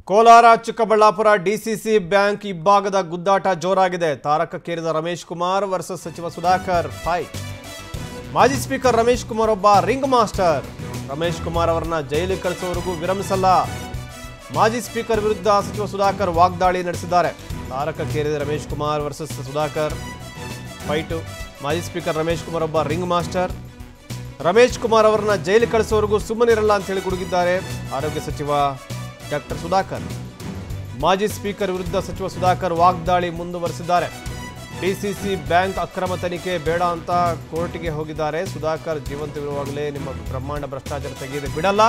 Kolar Chikkaballapura DCC bank ಇಬ್ಬಾಗದ ಗುದ್ದಾಟ ಜೋರಾಗಿದೆ ತಾರಕಕ್ಕೇರಿದ ರಮೇಶ್ ಕುಮಾರ್ ವರ್ಸಸ್ ಸಚಿವ ಸುಧಾಕರ್ ಫೈಟ್ ಮಾಜಿ ಸ್ಪೀಕರ್ ರಮೇಶ್ ಕುಮಾರ್ ಒಬ್ಬ ರಿಂಗ್ ಮಾಸ್ಟರ್ ರಮೇಶ್ ಕುಮಾರ್ ಅವರನ್ನ ಜೈಲಿಗೆ ಕಳಿಸುವವರೆಗೂ ವಿರಮಿಸಲ್ಲ ಮಾಜಿ ಸ್ಪೀಕರ್ ವಿರುದ್ಧ ಸಚಿವ ಸುಧಾಕರ್ ವಾಗ್ದಾಳಿ ನಡೆಸಿದ್ದಾರೆ ತಾರಕಕ್ಕೇರಿದ ರಮೇಶ್ ಕುಮಾರ್ ವರ್ಸಸ್ ಸುಧಾಕರ್ ಫೈಟು ಮಾಜಿ ಸ್ಪೀಕರ್ ರಮೇಶ್ ಕುಮಾರ್ ಒಬ್ಬ ರಿಂಗ್ ಮಾಸ್ಟರ್ ರಮೇಶ್ ಕುಮಾರ್ ಅವರನ್ನ ಜೈಲಿಗೆ ಕಳಿಸುವವರೆಗೂ ಸುಮ್ಮನಿರಲ್ಲ ಅಂತ ಹೇಳಿ ಗುಡುಗಿದ್ದಾರೆ ಆರೋಗ್ಯ ಸಚಿವ ಡಾಕ್ಟರ್ ಸುಧಾಕರ್ ಮಾಜಿ ಸ್ಪೀಕರ್ ವಿರುದ್ಧ ಸಚಿವ ಸುಧಾಕರ್ ವಾಗ್ದಾಳಿ ಮುಂದುವರೆಸಿದ್ದಾರೆ ಡಿಸಿಸಿ ಬ್ಯಾಂಕ್ ಅಕ್ರಮ ತನಿಖೆ ಬೇಡ ಅಂತ ಕೋರ್ಟ್ಗೆ ಹೋಗಿದ್ದಾರೆ ಸುಧಾಕರ್ ಜೀವಂತವಿರುವಾಗಲೇ ನಿಮ್ಮ ಬ್ರಹ್ಮಾಂಡ ಭ್ರಷ್ಟಾಚಾರ ತೆಗೆಯದೆ ಬಿಡಲ್ಲ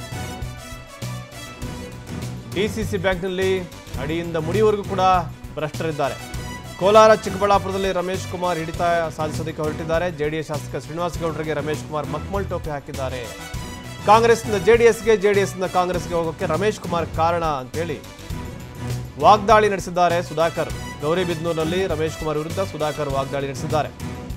ಡಿಸಿಸಿ ಬ್ಯಾಂಕ್ನಲ್ಲಿ ಅಡಿಯಿಂದ ಮುಡಿಯವರೆಗೂ ಕೂಡ ಭ್ರಷ್ಟರಿದ್ದಾರೆ ಕೋಲಾರ ಚಿಕ್ಕಬಳ್ಳಾಪುರದಲ್ಲಿ ರಮೇಶ್ ಕುಮಾರ್ ಹಿಡಿತ ಸಾಧಿಸೋದಕ್ಕೆ ಹೊರಟಿದ್ದಾರೆ ಜೆಡಿಎಸ್ ಶಾಸಕ ಶ್ರೀನಿವಾಸ್ ಗೌಡರಿಗೆ ರಮೇಶ್ ಕುಮಾರ್ ಮಕ್ಮಲ್ ಟೋಪಿ ಹಾಕಿದ್ದಾರೆ ಕಾಂಗ್ರೆಸ್ನಿಂದ ಜೆಡಿಎಸ್ಗೆ ಜೆಡಿಎಸ್ನಿಂದ ಕಾಂಗ್ರೆಸ್ಗೆ ಹೋಗೋಕ್ಕೆ ರಮೇಶ್ ಕುಮಾರ್ ಕಾರಣ ಅಂತೇಳಿ ವಾಗ್ದಾಳಿ ನಡೆಸಿದ್ದಾರೆ ಸುಧಾಕರ್ ಗೌರಿಬಿದನೂರಿನಲ್ಲಿ ರಮೇಶ್ ಕುಮಾರ್ ವಿರುದ್ಧ ಸುಧಾಕರ್ ವಾಗ್ದಾಳಿ ನಡೆಸಿದ್ದಾರೆ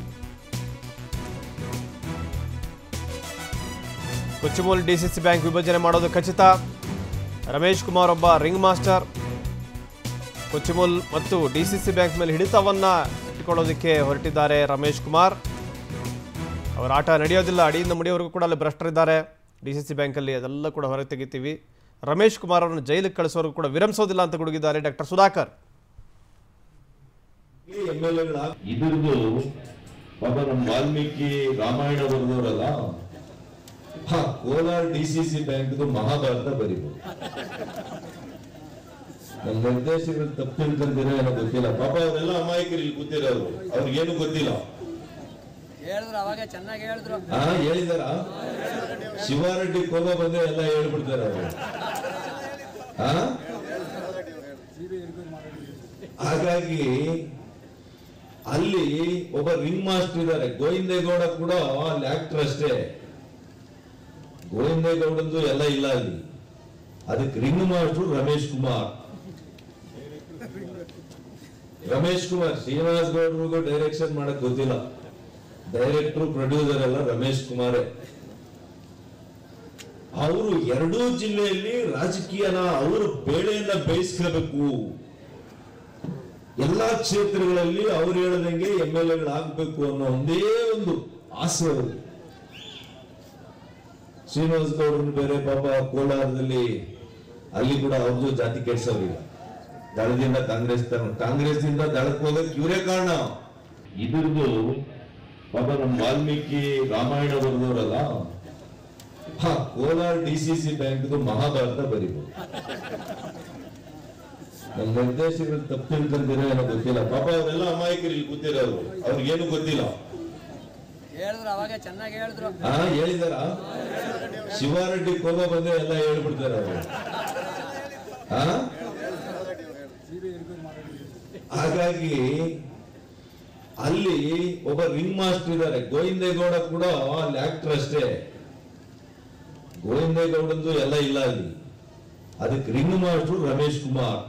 ಕೊಚ್ಚಮೂಲ್ ಡಿಸಿಸಿ ಬ್ಯಾಂಕ್ ವಿಭಜನೆ ಮಾಡೋದು ಖಚಿತ ರಮೇಶ್ ಕುಮಾರ್ ಒಬ್ಬ ರಿಂಗ್ ಮಾಸ್ಟರ್ ಕೊಚ್ಚಿಮೂಲ್ ಮತ್ತು ಡಿಸಿಸಿ ಬ್ಯಾಂಕ್ ಮೇಲೆ ಹಿಡಿತವನ್ನ ಇಟ್ಟುಕೊಳ್ಳೋದಕ್ಕೆ ಹೊರಟಿದ್ದಾರೆ ರಮೇಶ್ ಕುಮಾರ್ ಅವರ ಆಟ ನಡೆಯೋದಿಲ್ಲ ಅಡಿಯಿಂದ ಮುಡಿಯವರೆಗೂ ಕೂಡ ಅಲ್ಲಿ ಭ್ರಷ್ಟರಿದ್ದಾರೆ ಡಿಸಿಸಿ ಬ್ಯಾಂಕಲ್ಲಿ ಅದೆಲ್ಲ ಕೂಡ ಹೊರಗೆ ತೆಗಿತೀವಿ ರಮೇಶ್ ಕುಮಾರ್ ಅವರನ್ನು ಜೈಲಿಗೆ ಕಳಿಸೋರು ಕೂಡ ವಿರಮಿಸೋದಿಲ್ಲ ಅಂತ ಗುಡುಗಿದ್ದಾರೆ ಡಾಕ್ಟರ್ ಸುಧಾಕರ್ ಎಮ್ ಎಲ್ ಇದ್ರದ್ದು ಪಾಪ ನಮ್ಮ ವಾಲ್ಮೀಕಿ ರಾಮಾಯಣ ಬರೆದವರಲ್ಲ ಹಾ ಕೋಲಾರ ಡಿ ಸಿ ಸಿ ಬ್ಯಾಂಕ್ದು ಮಹಾಭಾರತ ಬರೀಬಹುದು ನಮ್ಮ ನಿರ್ದೇಶಕರು ತಪ್ಪು ತಿಳ್ಕೊಂತೀರೋ ಏನೋ ಗೊತ್ತಿಲ್ಲ ಪಾಪ ಅವರೆಲ್ಲ ಅಮಾಯಕರು ಇಲ್ಲಿ ಕೂತಿರೋರು ಅವ್ರಿಗೇನು ಗೊತ್ತಿಲ್ಲ ಹೇಳಿದ್ರು ಅವಾಗ ಚೆನ್ನಾಗಿ ಹೇಳಿದ್ರು ಹಾ ಹೇಳಿದಾರ ಶಿವಾರೆಡ್ಡಿ ಕೋಪ ಬಂದ್ರೆ ಎಲ್ಲ ಹೇಳ್ಬಿಡ್ತಾರೆ ಅವರು ಹಾ ಹಾಗಾಗಿ ಅಲ್ಲಿ ಒಬ್ಬ ರಿಂಗ್ ಮಾಸ್ಟರ್ ಇದ್ದಾರೆ ಗೋವಿಂದೇಗೌಡ ಕೂಡ ಅಲ್ಲಿ ಆಕ್ಟರ್ ಅಷ್ಟೇ ಗೋವಿಂದೇಗೌಡಂದು ಎಲ್ಲ ಇಲ್ಲ ಅಲ್ಲಿ ಅದಕ್ಕೆ ರಿಂಗ್ ಮಾಸ್ಟರ್ ರಮೇಶ್ ಕುಮಾರ್ ರಮೇಶ್ ಕುಮಾರ್ ಶ್ರೀನಿವಾಸ್ ಗೌಡ್ರಿಗೂ ಡೈರೆಕ್ಷನ್ ಮಾಡಕ್ ಗೊತ್ತಿಲ್ಲ ಡೈರೆಕ್ಟರ್ ಪ್ರೊಡ್ಯೂಸರ್ ಎಲ್ಲ ರಮೇಶ್ ಕುಮಾರೇ ಅವರು ಎರಡೂ ಜಿಲ್ಲೆಯಲ್ಲಿ ರಾಜಕೀಯನ ಅವರು ಬೇಳೆಯನ್ನ ಬೇಯಿಸ್ಕೋಬೇಕು ಎಲ್ಲಾ ಕ್ಷೇತ್ರಗಳಲ್ಲಿ ಅವ್ರು ಹೇಳದಂಗೆ ಎಂ ಎಲ್ ಎಗಳಾಗಬೇಕು ಅನ್ನೋ ಒಂದೇ ಒಂದು ಆಸೆ ಅವರು ಶ್ರೀನಿವಾಸ ಗೌಡ್ರನ್ನ ಬೇರೆ ಪಾಪ ಕೋಲಾರದಲ್ಲಿ ಅಲ್ಲಿ ಕೂಡ ಅವ್ರದ್ದು ಜಾತಿ ಕೆಡ್ಸೋರಿಲ್ಲ ದಳದಿಂದ ಕಾಂಗ್ರೆಸ್ ತರ ಕಾಂಗ್ರೆಸ್ ಇಂದ ದಳಕ್ಕೆ ಹೋಗಕ್ಕೆ ಇವರೇ ಕಾರಣ ಇದ್ರದ್ದು ಪಾಪ ನಮ್ಮ ವಾಲ್ಮೀಕಿ ರಾಮಾಯಣ ಬರೆದವರಲ್ಲ ಹಾ ಕೋಲಾರ ಡಿ ಸಿ ಸಿ ಬ್ಯಾಂಕ್ದು ಮಹಾಭಾರತ ಬರೀಬಹುದು ನಮ್ಮ ನಿರ್ದೇಶಕರು ತಪ್ಪು ತಿಳ್ಕೊಂತೀರೋ ಏನೋ ಗೊತ್ತಿಲ್ಲ ಪಾಪ ಅವರೆಲ್ಲ ಅಮಾಯಕರು ಇಲ್ಲಿ ಕೂತಿರೋರು ಅವ್ರಿಗೇನು ಗೊತ್ತಿಲ್ಲ ಹೇಳಿದ್ರು ಅವಾಗ ಚೆನ್ನಾಗಿ ಹೇಳಿದ್ರು ಹಾ ಹೇಳಿದಾರ ಶಿವಾರೆಡ್ಡಿ ಕೋಪ ಬಂದ್ರೆ ಎಲ್ಲ ಹೇಳ್ಬಿಡ್ತಾರೆ ಅವರು ಹಾ ಹಾಗಾಗಿ ಅಲ್ಲಿ ಒಬ್ಬ ರಿಂಗ್ ಮಾಸ್ಟರ್ ಇದ್ದಾರೆ ಗೋವಿಂದೇಗೌಡ ಕೂಡ ಅಲ್ಲಿ ಆಕ್ಟರ್ ಅಷ್ಟೇ ಗೋವಿಂದೇಗೌಡಂದು ಎಲ್ಲ ಇಲ್ಲ ಅಲ್ಲಿ ಅದಕ್ಕೆ ರಿಂಗ್ ಮಾಸ್ಟರ್ ರಮೇಶ್ ಕುಮಾರ್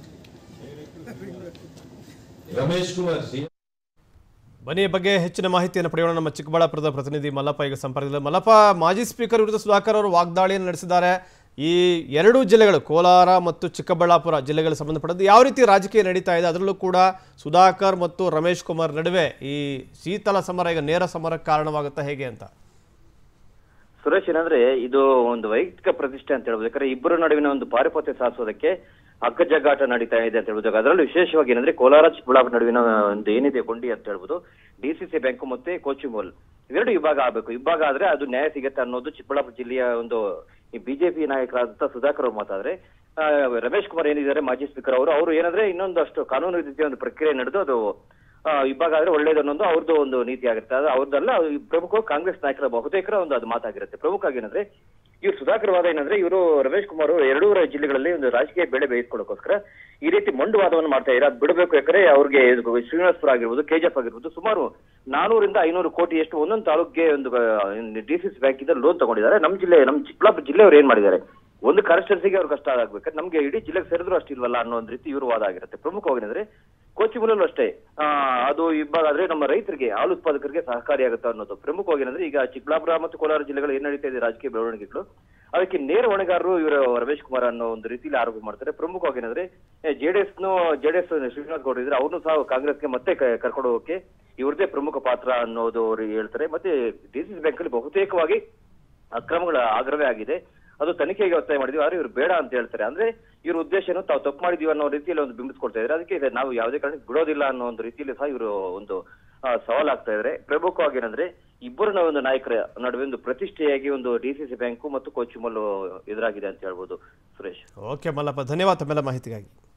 ರಮೇಶ್ ಕುಮಾರ್ ಶ್ರೀ ಬನ್ನಿ ಈ ಬಗ್ಗೆ ಹೆಚ್ಚಿನ ಮಾಹಿತಿಯನ್ನು ಪಡೆಯೋಣ ನಮ್ಮ ಚಿಕ್ಕಬಳ್ಳಾಪುರದ ಪ್ರತಿನಿಧಿ ಮಲ್ಲಪ್ಪ ಈಗ ಸಂಪರ್ಕದಲ್ಲಿ ಮಲ್ಲಪ್ಪ ಮಾಜಿ ಸ್ಪೀಕರ್ ವಿರುದ್ಧ ಸುಧಾಕರ್ ಅವರು ವಾಗ್ದಾಳಿಯನ್ನು ನಡೆಸಿದ್ದಾರೆ ಈ ಎರಡೂ ಜಿಲ್ಲೆಗಳು ಕೋಲಾರ ಮತ್ತು ಚಿಕ್ಕಬಳ್ಳಾಪುರ ಜಿಲ್ಲೆಗಳಿಗೆ ಸಂಬಂಧಪಟ್ಟದ್ದು ಯಾವ ರೀತಿ ರಾಜಕೀಯ ನಡೀತಾ ಇದೆ ಅದರಲ್ಲೂ ಕೂಡ ಸುಧಾಕರ್ ಮತ್ತು ರಮೇಶ್ ಕುಮಾರ್ ನಡುವೆ ಈ ಶೀತಲ ಸಮರ ಈಗ ನೇರ ಸಮರಕ್ಕೆ ಕಾರಣವಾಗುತ್ತಾ ಹೇಗೆ ಅಂತ ಸುರೇಶ್ ಏನಂದ್ರೆ ಇದು ಒಂದು ವೈಯಕ್ತಿಕ ಪ್ರತಿಷ್ಠೆ ಅಂತ ಹೇಳ್ಬೋದು ಯಾಕಂದ್ರೆ ಇಬ್ಬರ ನಡುವಿನ ಒಂದು ಪಾರಿಪತ್ಯ ಸಾಧಿಸೋದಕ್ಕೆ ಹಗ್ಗಜಗ್ಗಾಟ ನಡೀತಾ ಇದೆ ಅಂತ ಹೇಳ್ಬೋದು ಅದರಲ್ಲೂ ವಿಶೇಷವಾಗಿ ಏನಂದ್ರೆ ಕೋಲಾರ ಚಿಕ್ಕಬಳ್ಳಾಪುರ ನಡುವಿನ ಒಂದು ಏನಿದೆ ಕೊಂಡಿ ಅಂತ ಹೇಳ್ಬೋದು ಡಿಸಿಸಿ ಬ್ಯಾಂಕ್ ಮತ್ತೆ ಕೋಚಿಮೋಲ್ ಇವೆರಡು ವಿಭಾಗ ಆಗಬೇಕು ವಿಭಾಗ ಆದ್ರೆ ಅದು ನ್ಯಾಯ ಸಿಗತ್ತೆ ಅನ್ನೋದು ಚಿಕ್ಕಬಳ್ಳಾಪುರ ಜಿಲ್ಲೆಯ ಒಂದು ಈ ಬಿಜೆಪಿ ನಾಯಕರಾದಂತ ಸುಧಾಕರ್ ಅವ್ರು ಮಾತಾದ್ರೆ ಆ, ರಮೇಶ್ ಕುಮಾರ್ ಏನಿದ್ದಾರೆ ಮಾಜಿ ಸ್ಪೀಕರ್ ಅವರು ಅವರು ಏನಂದ್ರೆ ಇನ್ನೊಂದಷ್ಟು ಕಾನೂನು ರೀತಿಯ ಒಂದು ಪ್ರಕ್ರಿಯೆ ನಡೆದು ಅದು ಆ, ವಿಭಾಗ ಆದ್ರೆ ಒಳ್ಳೇದು ಅನ್ನೋದು ಅವ್ರದ್ದು ಒಂದು ನೀತಿ ಆಗಿರುತ್ತೆ ಅದು ಅವ್ರದ್ದಲ್ಲ ಈ ಪ್ರಮುಖ ಕಾಂಗ್ರೆಸ್ ನಾಯಕರ ಬಹುತೇಕರ ಒಂದು ಅದು ಮಾತಾಗಿರುತ್ತೆ ಪ್ರಮುಖ ಆಗಿ ಏನಂದ್ರೆ ಇವ್ರು ಸುಧಾಕರ್ ವಾದ ಏನಂದ್ರೆ ಇವರು ರಮೇಶ್ ಕುಮಾರ್ ಅವರು ಎರಡೂ ಜಿಲ್ಲೆಗಳಲ್ಲಿ ಒಂದು ರಾಜಕೀಯ ಬೆಳೆ ಬೇಯಿಸ್ಕೊಳ್ಳೋಕೋಸ್ಕರ ಈ ರೀತಿ ಮೊಂಡು ವಾದವನ್ನು ಮಾಡ್ತಾ ಇದ್ದಾರೆ ಅದು ಬಿಡಬೇಕು ಯಾಕಂದ್ರೆ ಅವ್ರಿಗೆ ಇದು ಶ್ರೀನಿವಾಸಪುರ ಆಗಿರ್ಬೋದು ಕೆಜಿಎಫ್ ಆಗಿರ್ಬೋದು ಸುಮಾರು ನಾನೂರಿಂದ ಐನೂರು ಕೋಟಿ ಎಷ್ಟು ಒಂದೊಂದು ತಾಲೂಕಿಗೆ ಒಂದು ಡಿಸಿಸಿ ಬ್ಯಾಂಕ್ ಇಂದ ಲೋನ್ ತಗೊಂಡಿದ್ದಾರೆ ನಮ್ಮ ಜಿಲ್ಲೆ ನಮ್ಮ ಚಿಕ್ಕಬಳ್ಳಾಪುರ ಜಿಲ್ಲೆಯವರು ಏನ್ ಮಾಡಿದ್ದಾರೆ ಒಂದು ಕಾನ್ಸ್ಟಿಟ್ಯೂನ್ಸಿಗೆ ಅವ್ರು ಕಷ್ಟ ಆಗ್ಬೇಕು ನಮ್ಗೆ ಇಡೀ ಜಿಲ್ಲೆಗೆ ಸೇರಿದ್ರು ಅಷ್ಟಿಲ್ವಲ್ಲ ಅನ್ನೋ ಒಂದು ರೀತಿ ಇವರು ವಾದ ಆಗಿರುತ್ತೆ ಪ್ರಮುಖವಾಗಿ ಅಂದ್ರೆ ಕೋಚಿಮುಲಲ್ಲೂ ಅಷ್ಟೇ ಆ, ಅದು ಇಬ್ಬಾಗ ಆದ್ರೆ ನಮ್ಮ ರೈತರಿಗೆ ಹಾಲು ಉತ್ಪಾದಕರಿಗೆ ಸಹಕಾರಿಯಾಗುತ್ತೆ ಅನ್ನೋದು ಪ್ರಮುಖವಾಗಿ ಏನಂದ್ರೆ ಈಗ ಚಿಕ್ಕಬಳ್ಳಾಪುರ ಮತ್ತು ಕೋಲಾರ ಜಿಲ್ಲೆಗಳು ಏನ್ ನಡೀತಾ ಇದೆ ರಾಜಕೀಯ ಬೆಳವಣಿಗೆಗಳು ಅದಕ್ಕೆ ನೇರ ಹೊಣೆಗಾರರು ಇವರು ರಮೇಶ್ ಕುಮಾರ್ ಅನ್ನೋ ಒಂದು ರೀತಿಯಲ್ಲಿ ಆರೋಪ ಮಾಡ್ತಾರೆ ಪ್ರಮುಖವಾಗಿ ಏನಂದ್ರೆ ಜೆಡಿಎಸ್ ನು ಜೆಡಿಎಸ್ ಶ್ರೀನಿವಾಸ್ ಗೌಡ ಇದ್ರೆ ಅವ್ರನ್ನು ಸಹ ಕಾಂಗ್ರೆಸ್ಗೆ ಮತ್ತೆ ಕ- ಕರ್ಕೊಂಡು ಹೋಗಕ್ಕೆ ಇವ್ರದೇ ಪ್ರಮುಖ ಪಾತ್ರ ಅನ್ನೋದು ಅವರು ಹೇಳ್ತಾರೆ ಮತ್ತೆ ಡಿಸಿಸಿ ಬ್ಯಾಂಕ್ ಅಲ್ಲಿ ಬಹುತೇಕವಾಗಿ ಅಕ್ರಮಗಳ ಆಗ್ರವೇ ಆಗಿದೆ ಅದು ತನಿಖೆಗೆ ಒತ್ತಾಯ ಮಾಡಿದ್ವಿ ಆದ್ರೆ ಇವ್ರು ಬೇಡ ಅಂತ ಹೇಳ್ತಾರೆ ಅಂದ್ರೆ ಇವ್ರ ಉದ್ದೇಶನು ತಾವು ತಪ್ಪು ಮಾಡಿದೀವಿ ಅನ್ನೋ ರೀತಿಯಲ್ಲಿ ಒಂದು ಬಿಂಬಿಸ್ಕೊಳ್ತಾ ಇದ್ದಾರೆ ಅದಕ್ಕೆ ಇದು ನಾವು ಯಾವುದೇ ಕಾರಣಕ್ಕೆ ಬಿಡೋದಿಲ್ಲ ಅನ್ನೋ ಒಂದು ರೀತಿಯಲ್ಲಿ ಸಹ ಇವರು ಒಂದು ಆ, ಸವಾಲಾಗ್ತಾ ಇದ್ದಾರೆ ಪ್ರಮುಖವಾಗಿ ಏನಂದ್ರೆ ಇಬ್ಬರ ಒಂದು ನಾಯಕರ ನಡುವೆ ಒಂದು ಪ್ರತಿಷ್ಠೆಯಾಗಿ ಒಂದು ಡಿಸಿಸಿ ಬ್ಯಾಂಕು ಮತ್ತು ಕೋಚಿಮಲ್ಲು ಎದುರಾಗಿದೆ ಅಂತ ಹೇಳ್ಬೋದು ಸುರೇಶ್ ಓಕೆ ಮಲ್ಲಪ್ಪ ಧನ್ಯವಾದ ತಮ್ಮೆಲ್ಲ ಮಾಹಿತಿಗಾಗಿ